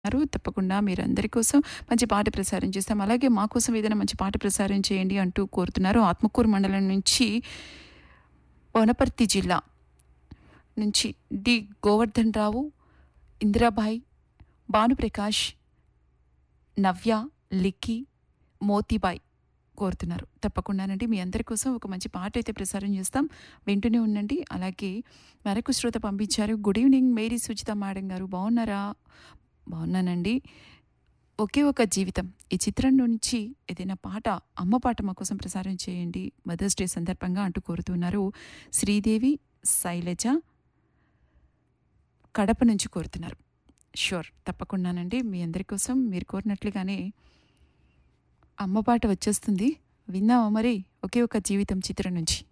అన్నారు. తప్పకుండా మీరందరి కోసం మంచి పాట ప్రసారం చేస్తాం. అలాగే మా కోసం ఏదైనా మంచి పాట ప్రసారం చేయండి అంటూ కోరుతున్నారు. ఆత్మకూరు మండలం నుంచి వనపర్తి జిల్లా నుంచి డి గోవర్ధన్ రావు, ఇందిరాబాయి, భానుప్రకాష్, నవ్య, లిక్కీ, మోతీబాయ్ కోరుతున్నారు. తప్పకుండానండి మీ అందరి కోసం ఒక మంచి పాట అయితే ప్రసారం చేస్తాం. వింటూనే ఉండండి. అలాగే మరొక శ్రోత పంపించారు. Good evening Mary Suchitha madam గారు బాగున్నారా? బాగున్నానండి. ఒకే ఒక జీవితం ఈ చిత్రం నుంచి ఏదైనా పాట అమ్మ పాట మా కోసం ప్రసారం చేయండి మదర్స్ డే సందర్భంగా అంటూ కోరుతున్నారు. శ్రీదేవి, శైలజ కడప నుంచి కోరుతున్నారు. ష్యూర్ తప్పకుండానండి మీ అందరి కోసం మీరు కోరినట్లుగానే అమ్మ పాట వచ్చేస్తుంది. విందామా మరి ఒకే ఒక జీవితం చిత్రం నుంచి.